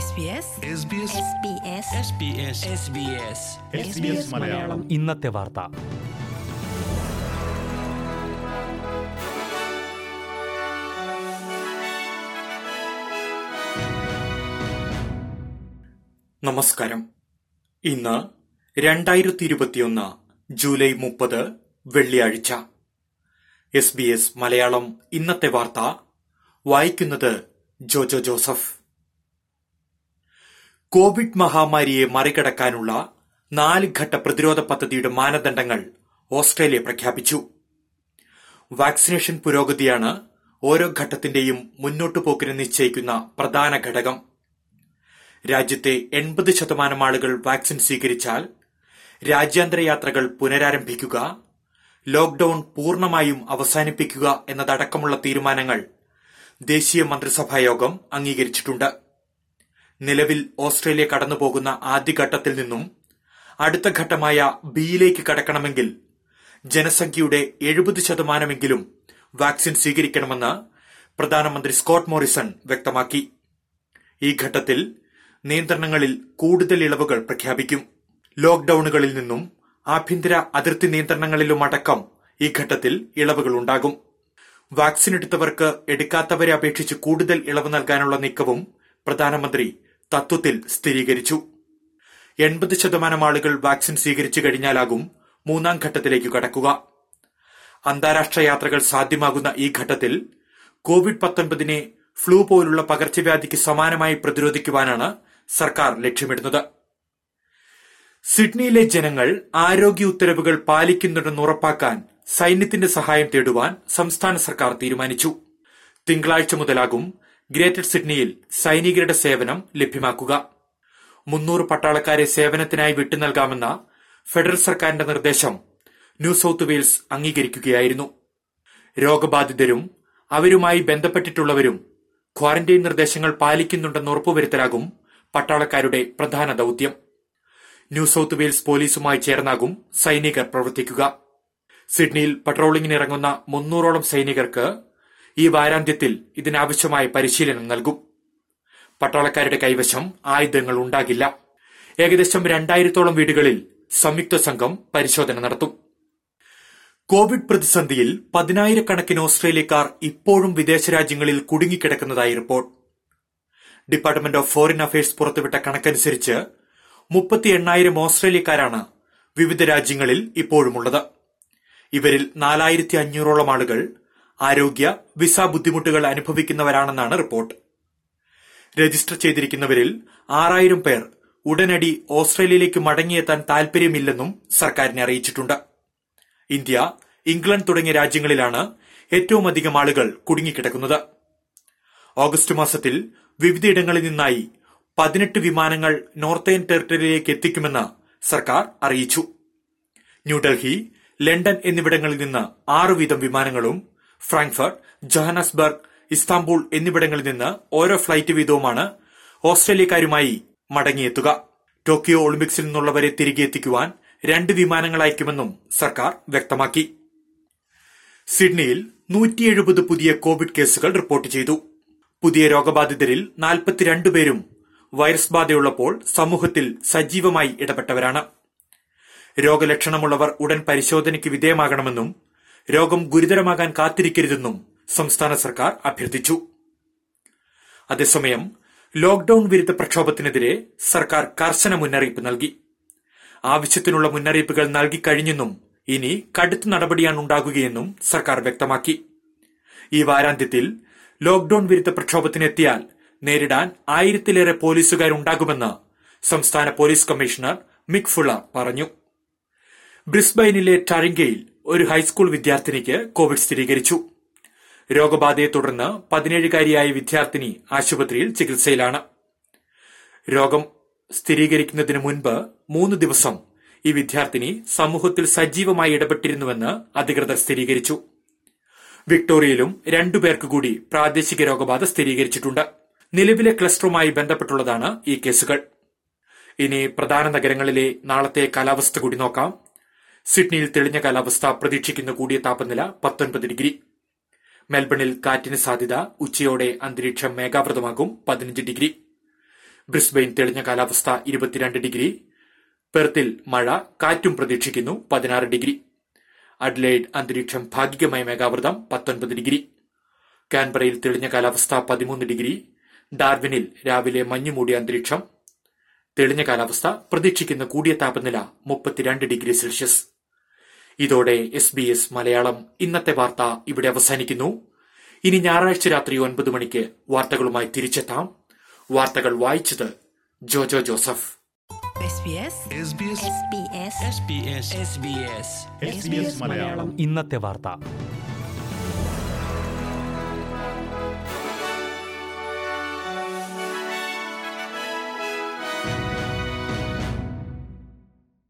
SBS Malayalam ഇന്നത്തെ വാർത്ത നമസ്കാരം ഇന്ന് രണ്ടായിരത്തി ഇരുപത്തിയൊന്ന് ജൂലൈ മുപ്പത് വെള്ളിയാഴ്ച എസ് ബി എസ് മലയാളം ഇന്നത്തെ വാർത്ത വായിക്കുന്നത് ജോജോ ജോസഫ് കോവിഡ് മഹാമാരിയെ മറികടക്കാനുള്ള നാല് ഘട്ട പ്രതിരോധ പദ്ധതിയുടെ മാനദണ്ഡങ്ങൾ ഓസ്ട്രേലിയ പ്രഖ്യാപിച്ചു വാക്സിനേഷൻ പുരോഗതിയാണ് ഓരോ ഘട്ടത്തിന്റെയും മുന്നോട്ടു പോക്കിന് നിശ്ചയിക്കുന്ന പ്രധാന ഘടകം രാജ്യത്തെ എൺപത് ശതമാനം ആളുകൾ വാക്സിൻ സ്വീകരിച്ചാൽ രാജ്യാന്തര യാത്രകൾ പുനരാരംഭിക്കുക ലോക്ഡൌൺ പൂർണ്ണമായും അവസാനിപ്പിക്കുക എന്നതടക്കമുള്ള തീരുമാനങ്ങൾ ദേശീയ മന്ത്രിസഭാ യോഗം അംഗീകരിച്ചിട്ടുണ്ട് നിലവിൽ ഓസ്ട്രേലിയ കടന്നുപോകുന്ന ആദ്യഘട്ടത്തിൽ നിന്നും അടുത്ത ഘട്ടമായ ബിയിലേക്ക് കടക്കണമെങ്കിൽ ജനസംഖ്യയുടെ എഴുപത് ശതമാനമെങ്കിലും വാക്സിൻ സ്വീകരിക്കണമെന്ന് പ്രധാനമന്ത്രി സ്കോട്ട് മോറിസൺ വ്യക്തമാക്കി ഈ ഘട്ടത്തിൽ നിയന്ത്രണങ്ങളിൽ കൂടുതൽ ഇളവുകൾ പ്രഖ്യാപിക്കും ലോക്ഡൌണുകളിൽ നിന്നും ആഭ്യന്തര അതിർത്തി നിയന്ത്രണങ്ങളിലുമടക്കം ഈ ഘട്ടത്തിൽ ഇളവുകൾ ഉണ്ടാകും വാക്സിൻ എടുത്തവർക്ക് എടുക്കാത്തവരെ അപേക്ഷിച്ച് കൂടുതൽ ഇളവ് നൽകാനുള്ള നീക്കവും പ്രധാനമന്ത്രി തത്വത്തിൽ സ്ഥിരീകരിച്ചു എൺപത് ശതമാനം ആളുകൾ വാക്സിൻ സ്വീകരിച്ചു കഴിഞ്ഞാലാകും മൂന്നാം ഘട്ടത്തിലേക്ക് കടക്കുക അന്താരാഷ്ട്ര യാത്രകൾ സാധ്യമാകുന്ന ഈ ഘട്ടത്തിൽ കോവിഡ് പത്തൊൻപതിനെ ഫ്ലൂ പോലുള്ള പകർച്ചവ്യാധിക്ക് സമാനമായി പ്രതിരോധിക്കുവാനാണ് സർക്കാർ ലക്ഷ്യമിടുന്നത് സിഡ്നിയിലെ ജനങ്ങൾ ആരോഗ്യ ഉത്തരവുകൾ പാലിക്കുന്നുണ്ടെന്ന് ഉറപ്പാക്കാൻ സൈന്യത്തിന്റെ സഹായം തേടുവാൻ സംസ്ഥാന സർക്കാർ തീരുമാനിച്ചു തിങ്കളാഴ്ച മുതലാകും ഗ്രേറ്റർ സിഡ്നിയിൽ സൈനികരുടെ സേവനം ലഭ്യമാക്കുക മുന്നൂറ് പട്ടാളക്കാരെ സേവനത്തിനായി വിട്ടു നൽകാമെന്ന ഫെഡറൽ സർക്കാരിന്റെ നിർദ്ദേശം ന്യൂ സൌത്ത് വെയിൽസ് അംഗീകരിക്കുകയായിരുന്നു രോഗബാധിതരും അവരുമായി ബന്ധപ്പെട്ടിട്ടുള്ളവരും ക്വാറന്റൈൻ നിർദ്ദേശങ്ങൾ പാലിക്കുന്നുണ്ടെന്ന് ഉറപ്പുവരുത്തലാകും പട്ടാളക്കാരുടെ പ്രധാന ദൌത്യം ന്യൂ സൌത്ത് വെയിൽസ് പോലീസുമായി ചേർന്നാകും സൈനികർ പ്രവർത്തിക്കുക സിഡ്നിയിൽ പട്രോളിംഗിന് ഇറങ്ങുന്ന മുന്നൂറോളം സൈനികർക്ക് ഈ വാരാന്ത്യത്തിൽ ഇതിനാവശ്യമായ പരിശീലനം നൽകും പട്ടാളക്കാരുടെ കൈവശം ആയുധങ്ങൾ ഉണ്ടാകില്ല ഏകദേശം രണ്ടായിരത്തോളം വീടുകളിൽ സംയുക്ത സംഘം പരിശോധന നടത്തും കോവിഡ് പ്രതിസന്ധിയിൽ പതിനായിരക്കണക്കിന് ഓസ്ട്രേലിയക്കാർ ഇപ്പോഴും വിദേശ രാജ്യങ്ങളിൽ കുടുങ്ങിക്കിടക്കുന്നതായി report department of foreign affairs പുറത്തുവിട്ട കണക്കനുസരിച്ച് മുപ്പത്തി എണ്ണായിരം ഓസ്ട്രേലിയക്കാരാണ് വിവിധ രാജ്യങ്ങളിൽ ഇപ്പോഴുമുള്ളത് ഇവരിൽ നാലായിരത്തി അഞ്ഞൂറോളം ആളുകൾ ആരോഗ്യ വിസ ബുദ്ധിമുട്ടുകൾ അനുഭവിക്കുന്നവരാണെന്നാണ് റിപ്പോർട്ട് രജിസ്റ്റർ ചെയ്തിരിക്കുന്നവരിൽ ആറായിരം പേർ ഉടനടി ഓസ്ട്രേലിയയിലേക്ക് മടങ്ങിയെത്താൻ താൽപര്യമില്ലെന്നും സർക്കാരിനെ അറിയിച്ചിട്ടുണ്ട് ഇന്ത്യ ഇംഗ്ലണ്ട് തുടങ്ങിയ രാജ്യങ്ങളിലാണ് ഏറ്റവും അധികം ആളുകൾ കുടുങ്ങിക്കിടക്കുന്നത് ഓഗസ്റ്റ് മാസത്തിൽ വിവിധയിടങ്ങളിൽ നിന്നായി പതിനെട്ട് വിമാനങ്ങൾ നോർത്തേൺ ടെറിട്ടറിയിലേക്ക് എത്തിക്കുമെന്ന് സർക്കാർ അറിയിച്ചു ന്യൂഡൽഹി ലണ്ടൻ എന്നിവിടങ്ങളിൽ നിന്ന് ആറ് വീതം വിമാനങ്ങളും ഫ്രാങ്ക്ഫർട്ട് ജോഹനസ്ബർഗ് ഇസ്താംബൂൾ എന്നിവിടങ്ങളിൽ നിന്ന് ഓരോ ഫ്ലൈറ്റ് വീതവുമാണ് ഓസ്ട്രേലിയക്കാരുമായി മടങ്ങിയെത്തുക ടോക്കിയോ ഒളിമ്പിക്സിൽ നിന്നുള്ളവരെ തിരികെ എത്തിക്കുവാൻ രണ്ട് വിമാനങ്ങൾ അയക്കുമെന്നും സർക്കാർ വ്യക്തമാക്കി സിഡ്നിയിൽ നൂറ്റി എഴുപത് പുതിയ കോവിഡ് കേസുകൾ റിപ്പോർട്ട് ചെയ്തു പുതിയ രോഗബാധിതരിൽ നാൽപ്പത്തിരണ്ട് പേരും വൈറസ് ബാധയുള്ളപ്പോൾ സമൂഹത്തിൽ സജീവമായി ഇടപെട്ടവരാണ് രോഗലക്ഷണമുള്ളവർ ഉടൻ പരിശോധനയ്ക്ക് വിധേയമാകണമെന്നും രോഗം ഗുരുതരമാകാൻ കാത്തിരിക്കരുതെന്നും സംസ്ഥാന സർക്കാർ അഭ്യർത്ഥിച്ചു അതേസമയം ലോക്ഡൌൺ വിരുദ്ധ പ്രക്ഷോഭത്തിനെതിരെ സർക്കാർ കർശന മുന്നറിയിപ്പ് നൽകി ആവശ്യത്തിനുള്ള മുന്നറിയിപ്പുകൾ നൽകിക്കഴിഞ്ഞെന്നും ഇനി കടുത്ത നടപടിയാണ് ഉണ്ടാകുകയെന്നും സർക്കാർ വ്യക്തമാക്കി ഈ വാരാന്ത്യത്തിൽ ലോക്ഡൌൺ വിരുദ്ധ പ്രക്ഷോഭത്തിനെത്തിയാൽ നേരിടാൻ ആയിരത്തിലേറെ പോലീസുകാരുണ്ടാകുമെന്ന് സംസ്ഥാന പോലീസ് കമ്മീഷണർ മിക് ഫുള പറഞ്ഞു ബ്രിസ്ബൈനിലെ ടറിംഗയിൽ ഒരു ഹൈസ്കൂൾ വിദ്യാർത്ഥിനിക്ക് കോവിഡ് സ്ഥിരീകരിച്ചു രോഗബാധയെ തുടർന്ന് പതിനേഴുകാരിയായ വിദ്യാർത്ഥിനി ആശുപത്രിയിൽ ചികിത്സയിലാണ് രോഗം സ്ഥിരീകരിക്കുന്നതിന് മുൻപ് മൂന്ന് ദിവസം ഈ വിദ്യാർത്ഥിനി സമൂഹത്തിൽ സജീവമായി ഇടപെട്ടിരുന്നുവെന്ന് അധികൃതർ സ്ഥിരീകരിച്ചു വിക്ടോറിയയിലും രണ്ടുപേർക്ക് കൂടി പ്രാദേശിക രോഗബാധ സ്ഥിരീകരിച്ചിട്ടുണ്ട് നിലവിലെ ക്ലസ്റ്ററുമായി ബന്ധപ്പെട്ടുള്ളതാണ് ഈ കേസുകൾ ഇനി പ്രധാന നഗരങ്ങളിലെ നാളത്തെ കാലാവസ്ഥ കൂടി നോക്കാം സിഡ്നിയിൽ തെളിഞ്ഞ കാലാവസ്ഥ പ്രതീക്ഷിക്കുന്ന കൂടിയ താപനില പത്തൊൻപത് ഡിഗ്രി മെൽബണിൽ കാറ്റിന് സാധ്യത ഉച്ചയോടെ അന്തരീക്ഷം മേഘാവൃതമാകും പതിനഞ്ച് ഡിഗ്രി ബ്രിസ്ബെയിൻ തെളിഞ്ഞ കാലാവസ്ഥ ഇരുപത്തിരണ്ട് ഡിഗ്രി പെർത്തിൽ മഴ കാറ്റും പ്രതീക്ഷിക്കുന്നു പതിനാറ് ഡിഗ്രി അഡ്ലൈഡ് അന്തരീക്ഷം ഭാഗികമായ മേഘാവൃതം പത്തൊൻപത് ഡിഗ്രി കാൻബറയിൽ തെളിഞ്ഞ കാലാവസ്ഥ പതിമൂന്ന് ഡിഗ്രി ഡാർവിനിൽ രാവിലെ മഞ്ഞുമൂടിയ അന്തരീക്ഷം തെളിഞ്ഞ കാലാവസ്ഥ പ്രതീക്ഷിക്കുന്ന കൂടിയ താപനില മുപ്പത്തിരണ്ട് ഡിഗ്രി സെൽഷ്യസ് ഇതോടെ എസ് ബി എസ് മലയാളം ഇന്നത്തെ വാർത്ത ഇവിടെ അവസാനിക്കുന്നു ഇനി ഞായറാഴ്ച രാത്രി ഒൻപത് മണിക്ക് വാർത്തകളുമായി തിരിച്ചെത്താം വാർത്തകൾ വായിച്ചത് Jojo Joseph SBS SBS SBS SBS SBS SBS Malayalam ഇന്നത്തെ വാർത്ത